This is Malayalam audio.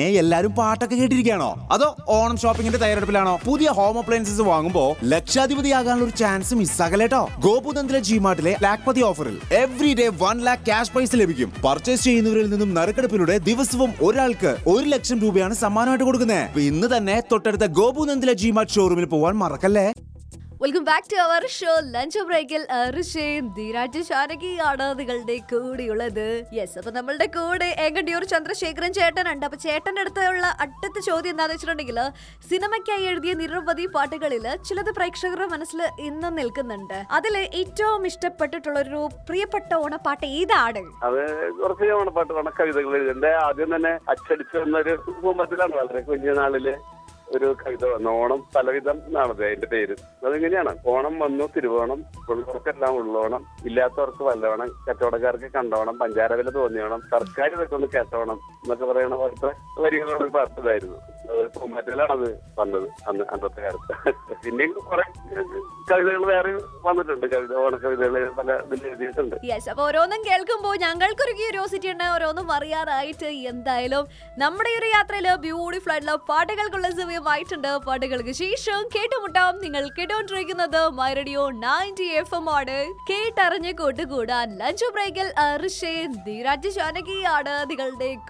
പിന്നെ എല്ലാരും പാട്ടൊക്കെ കേട്ടിരിക്കുകയാണോ അതോ ഓണം ഷോപ്പിംഗിന്റെ തയ്യാറെടുപ്പിലാണോ പുതിയ ഹോം അപ്ലയൻസസ് വാങ്ങുമ്പോ ലക്ഷാധിപതിയാകാനുള്ള ഒരു ചാൻസ് മിസ്സാകലേട്ടോ ഗോപുതന്ത്ര ജിമാർട്ടിലെ ലാക്പതി ഓഫറിൽ every day one lakh cash prize ലഭിക്കും പർച്ചേസ് ചെയ്യുന്നവരിൽ നിന്നും നറുക്കെടുപ്പിലൂടെ ദിവസവും ഒരാൾക്ക് ഒരു ലക്ഷം രൂപയാണ് സമ്മാനമായിട്ട് കൊടുക്കുന്നത് അപ്പൊ ഇന്ന് തന്നെ തൊട്ടടുത്ത ഗോപുനന്ദില ജിമാർട്ട് ഷോറൂമിൽ പോവാൻ മറക്കല്ലേ welcome back to our show lunch ബ്രേക്കിൽ ഋഷയും ധീരാജ് ശാനകിയാണ് നിങ്ങളുടെ കൂടെയുള്ളത് യെസ് അപ്പൊ നമ്മളുടെ കൂടെ ഏകണ്ടിയൂർ ചന്ദ്രശേഖരൻ ചേട്ടനുണ്ട് അപ്പൊ ചേട്ടന്റെ അടുത്തുള്ള അടുത്ത ചോദ്യം എന്താണെന്ന് വെച്ചിട്ടുണ്ടെങ്കിൽ സിനിമയ്ക്കായി എഴുതിയ നിരവധി പാട്ടുകളിൽ ചിലത് പ്രേക്ഷകരുടെ മനസ്സിൽ ഇന്നും നിൽക്കുന്നുണ്ട് അതിൽ ഏറ്റവും ഇഷ്ടപ്പെട്ടിട്ടുള്ള ഒരു പ്രിയപ്പെട്ട ഓണപ്പാട്ട് ഏതാണ് അത് കുറച്ച് ഓണപ്പാട്ട് ഓണ കവിതകൾ എഴുതിന്റെ ആദ്യം തന്നെ അച്ചടിച്ചു വന്നൊരു കുടുംബത്തിലാണ് വളരെ കുഞ്ഞുനാളില് ഒരു കവിത വന്നു ഓണം പലവിധം എന്നാണത് അതിന്റെ പേര് അതെങ്ങനെയാണ് ഓണം വന്നു തിരുവോണം ഉള്ളവർക്കെല്ലാം ഉള്ളോണം ഇല്ലാത്തവർക്ക് വല്ലവണം കച്ചവടക്കാർക്ക് കണ്ടോണം പഞ്ചാര വില തോന്നിയോണം സർക്കാർ ഇതൊക്കെ ഒന്ന് കേട്ടോണം എന്നൊക്കെ പറയുന്ന പോലത്തെ വരികളുള്ള ഒരു പാട്ടിലായിരുന്നു അത് പൂമ്പാറ്റയിലാണ് അത് വന്നത് അന്ന് അന്നത്തെ കാലത്ത് പിന്നെയും കുറെ കവിതകൾ വേറെ വന്നിട്ടുണ്ട് കവിത ഓണക്കവിതകൾ പല ഇതിൽ എഴുതിയിട്ടുണ്ട് യെസ് അപ്പൊ ഓരോന്നും കേൾക്കുമ്പോൾ ഞങ്ങൾക്കൊരു ക്യൂരിയോസിറ്റി ഉണ്ട് ഓരോന്നും അറിയാനായിട്ട് എന്തായാലും നമ്മുടെ ഈ ഒരു യാത്രയിൽ ബ്യൂട്ടിഫുൾ ആയിട്ടുള്ള പാട്ടുകൾക്കുള്ള സമയമായിട്ടുണ്ട് പാട്ടുകൾക്ക് ശേഷം കേട്ടുമുട്ടാം നിങ്ങൾ കേട്ടുകൊണ്ടിരിക്കുന്നത് my radio ninety F M ആണ് കേട്ടറിഞ്ഞ് കൂട്ടുകൂടാൻ ലഞ്ച് ബ്രേക്കിൽ ഋഷേ ധീരാജ് ജാനകിയാണ് നിങ്ങളുടെ